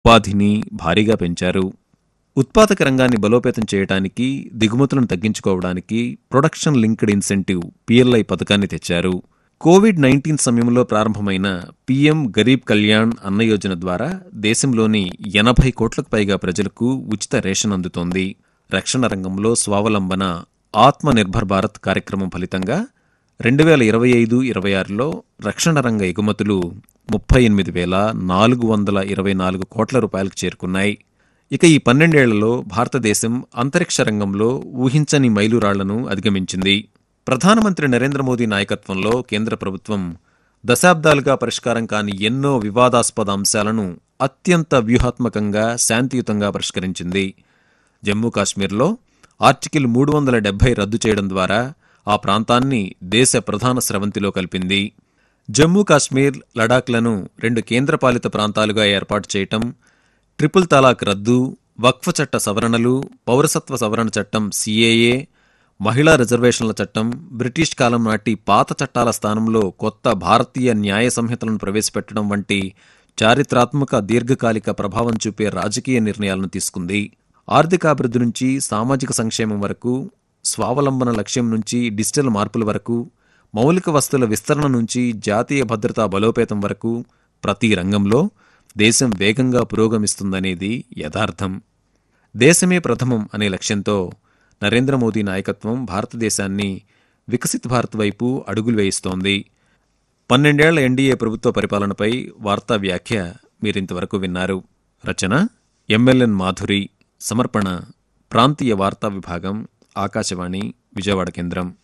ఉపాధిని భారీగా పెంచారు ఉత్పాదక రంగాన్ని బలోపేతం చేయడానికి దిగుమతులను తగ్గించుకోవడానికి ప్రొడక్షన్ లింక్డ్ ఇన్సెంటివ్ పిఎల్ఐ పథకాన్ని తెచ్చారు కోవిడ్ నైన్టీన్ సమయంలో ప్రారంభమైన పీఎం గరీబ్ కళ్యాణ్ అన్న యోజన ద్వారా దేశంలోని ఎనభై కోట్లకు పైగా ప్రజలకు ఉచిత రేషన్ అందుతోంది రక్షణ రంగంలో స్వావలంబన ఆత్మ నిర్భర్ భారత్ కార్యక్రమం ఫలితంగా రెండు వేల ఇరవై ఐదు ఇరవై ఆరులో రక్షణ రంగ ఎగుమతులు ముప్పై ఎనిమిది వేల నాలుగు వందల ఇరవై నాలుగు కోట్ల రూపాయలకు చేరుకున్నాయి ఇక ఈ పన్నెండేళ్లలో భారతదేశం అంతరిక్ష రంగంలో ఊహించని మైలురాళ్లను అధిగమించింది ప్రధానమంత్రి నరేంద్ర మోదీ నాయకత్వంలో కేంద్ర ప్రభుత్వం దశాబ్దాలుగా పరిష్కారం కాని ఎన్నో వివాదాస్పద అంశాలను అత్యంత వ్యూహాత్మకంగా శాంతియుతంగా పరిష్కరించింది జమ్మూ కాశ్మీర్లో ఆర్టికల్ మూడు వందల డెబ్బై రద్దు చేయడం ద్వారా ఆ ప్రాంతాన్ని దేశ ప్రధాన స్రవంతిలో కలిపింది జమ్మూ కాశ్మీర్ లడాఖ్లను రెండు కేంద్రపాలిత ప్రాంతాలుగా ఏర్పాటు చేయటం ట్రిపుల్ తలాక్ రద్దు వక్ఫ్ చట్ట సవరణలు పౌరసత్వ సవరణ చట్టం సిఏఏ మహిళా రిజర్వేషన్ల చట్టం బ్రిటిష్ కాలం నాటి పాత చట్టాల స్థానంలో కొత్త భారతీయ న్యాయ సంహితలను ప్రవేశపెట్టడం వంటి చారిత్రాత్మక దీర్ఘకాలిక ప్రభావం చూపే రాజకీయ నిర్ణయాలను తీసుకుంది ఆర్థికాభివృద్ధి నుంచి సామాజిక సంక్షేమం వరకు స్వావలంబన లక్ష్యం నుంచి డిజిటల్ మార్పుల వరకు మౌలిక వస్తువుల విస్తరణ నుంచి జాతీయ భద్రతా బలోపేతం వరకు ప్రతి రంగంలో దేశం వేగంగా పురోగమిస్తుందనేది యథార్థం దేశమే ప్రథమం అనే లక్ష్యంతో నరేంద్ర మోదీ నాయకత్వం భారతదేశాన్ని వికసిత్ భారత్ వైపు అడుగులు వేయిస్తోంది పన్నెండేళ్ల ఎన్డీఏ ప్రభుత్వ పరిపాలనపై వార్తా వ్యాఖ్య మీరింతవరకు విన్నారు రచన ఎంఎల్ఎన్ మాధురి సమర్పణ ప్రాంతీయ వార్తా విభాగం ఆకాశవాణి విజయవాడ కేంద్రం